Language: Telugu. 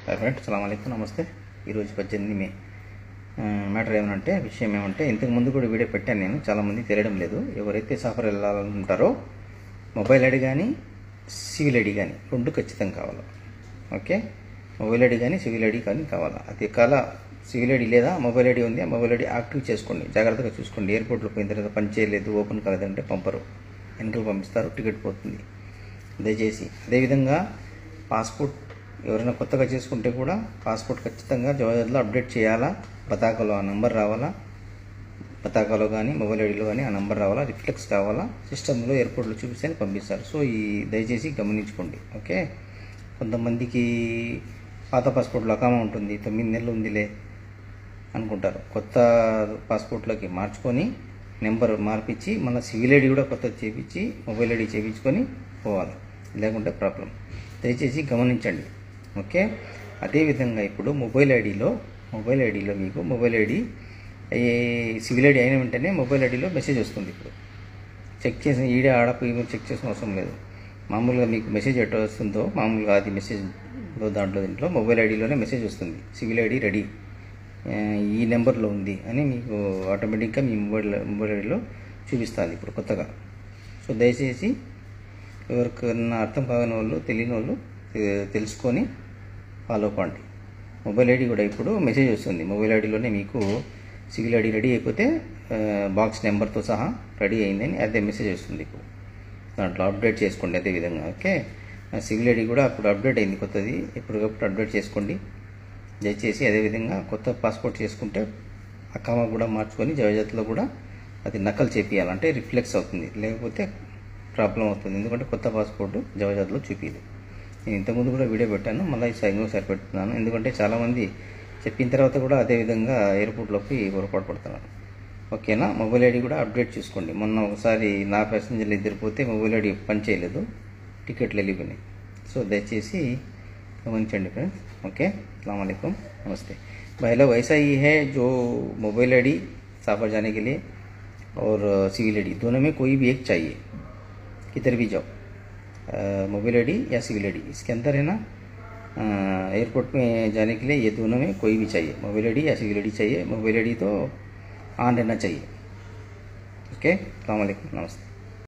హాయ్ ఫ్రెండ్ సలాం అలైకుం నమస్తే ఈరోజు పద్దెనిమిది మే ఆ, మ్యాటర్ ఏమనంటే విషయం ఏమంటే ఇంతకు ముందు కూడా వీడియో పెట్టాను నేను చాలామంది తెలియడం లేదు ఎవరైతే సఫర్ వెళ్ళాలనుకుంటారో మొబైల్ ఐడి కానీ సివిల్ ఐడి కానీ రెండు ఖచ్చితంగా కావాలి ఓకే మొబైల్ ఐడి కానీ సివిల్ ఐడి కానీ కావాలా అది కాల సివిల్ ఐడి లేదా మొబైల్ ఐడి ఉంది ఆ మొబైల్ ఐడి యాక్టివ్ చేసుకోండి జాగ్రత్తగా చూసుకోండి ఎయిర్పోర్ట్లో పోయిన తర్వాత పని చేయలేదు ఓపెన్ కాలేదంటే పంపరు వెనకలు పంపిస్తారు టికెట్ పోతుంది దయచేసి అదేవిధంగా పాస్పోర్ట్ ఎవరైనా కొత్తగా చేసుకుంటే కూడా పాస్పోర్ట్ ఖచ్చితంగా జవాజర్లో అప్డేట్ చేయాలా పతాకలో ఆ నంబర్ రావాలా పతాకాలో కానీ మొబైల్ ఐడిలో కానీ ఆ నంబర్ రావాలా రిఫ్లెక్స్ కావాలా సిస్టంలో ఎయిర్పోర్ట్లో చూపిస్తే పంపిస్తారు సో ఈ దయచేసి గమనించుకోండి ఓకే కొంతమందికి పాత పాస్పోర్ట్లో అకామా ఉంటుంది తొమ్మిది నెలలు ఉందిలే అనుకుంటారు కొత్త పాస్పోర్ట్లోకి మార్చుకొని నెంబర్ మార్పించి మళ్ళీ సివిల్ ఐడి కూడా కొత్తది చేపించి మొబైల్ ఐడి చేయించుకొని పోవాలి లేకుంటే ప్రాబ్లం దయచేసి గమనించండి ఓకే అదేవిధంగా ఇప్పుడు మొబైల్ ఐడిలో మొబైల్ ఐడిలో మీకు మొబైల్ ఐడి సివిల్ ఐడి అయిన వెంటనే మొబైల్ ఐడిలో మెసేజ్ వస్తుంది ఇప్పుడు చెక్ చేసిన ఈడే ఆడపోయి మీరు చెక్ చేసిన అవసరం లేదు మామూలుగా మీకు మెసేజ్ ఎట్లా వస్తుందో మామూలుగా అది మెసేజ్ దాంట్లో దీంట్లో మొబైల్ ఐడిలోనే మెసేజ్ వస్తుంది సివిల్ ఐడి రెడీ ఆ, ఈ నెంబర్లో ఉంది అని మీకు ఆటోమేటిక్గా మీ మొబైల్ మొబైల్ ఐడిలో చూపిస్తుంది ఇప్పుడు కొత్తగా సో దయచేసి ఎవరికైనా అర్థం కాని వాళ్ళు తెలియని వాళ్ళు తె- తెలుసుకొని ఫాలో అవ్వండి మొబైల్ ఐడి కూడా ఇప్పుడు మెసేజ్ వస్తుంది మొబైల్ ఐడిలోనే మీకు సివిల్ ఐడి రెడీ అయిపోతే ఆ, బాక్స్ నెంబర్తో సహా రెడీ అయిందని అదే మెసేజ్ వస్తుంది ఇప్పుడు దాంట్లో అప్డేట్ చేసుకోండి అదే విధంగా ఓకే ఆ సివిల్ ఐడి కూడా అప్పుడు అప్డేట్ అయింది కొత్తది ఎప్పటికప్పుడు అప్డేట్ చేసుకోండి దయచేసి అదేవిధంగా కొత్త పాస్పోర్ట్ చేసుకుంటే అకామా కూడా మార్చుకొని జవజాత్లో కూడా అది నకలు చేపియాలంటే రిఫ్లెక్స్ అవుతుంది లేకపోతే ప్రాబ్లం అవుతుంది ఎందుకంటే కొత్త పాస్పోర్ట్ జవజాత్లో చూపించదు నేను ఇంతకుముందు కూడా వీడియో పెట్టాను మళ్ళీ ఇంకోసారి పెడుతున్నాను ఎందుకంటే చాలామంది చెప్పిన తర్వాత కూడా అదే విధంగా ఎయిర్పోర్ట్లోకి పొరపాటు పడుతున్నారు ఓకేనా మొబైల్ ఐడి కూడా అప్డేట్ చేసుకోండి మొన్న ఒకసారి నా ప్యాసింజర్లు ఇద్దరు పోతే మొబైల్ ఐడి పని చేయలేదు టికెట్లు వెళ్ళిపోయినాయి సో దయచేసి గమనించండి ఫ్రెండ్స్ ఓకే అస్సलाम नमस्ते भाई लोग ऐसा ही है जो मोबाइल आईडी सफ़र जाने के लिए और सिविल आईडी दोनों में कोई भी एक चाहिए किधर भी जाओ मोबाइल आईडी या सिविल आईडी इसके अंदर है ना एयरपोर्ट में जाने के लिए ये दोनों में कोई भी चाहिए मोबाइल आईडी या सिविल आईडी चाहिए मोबाइल आईडी तो ऑन रहना चाहिए ओके अलैक्म नमस्ते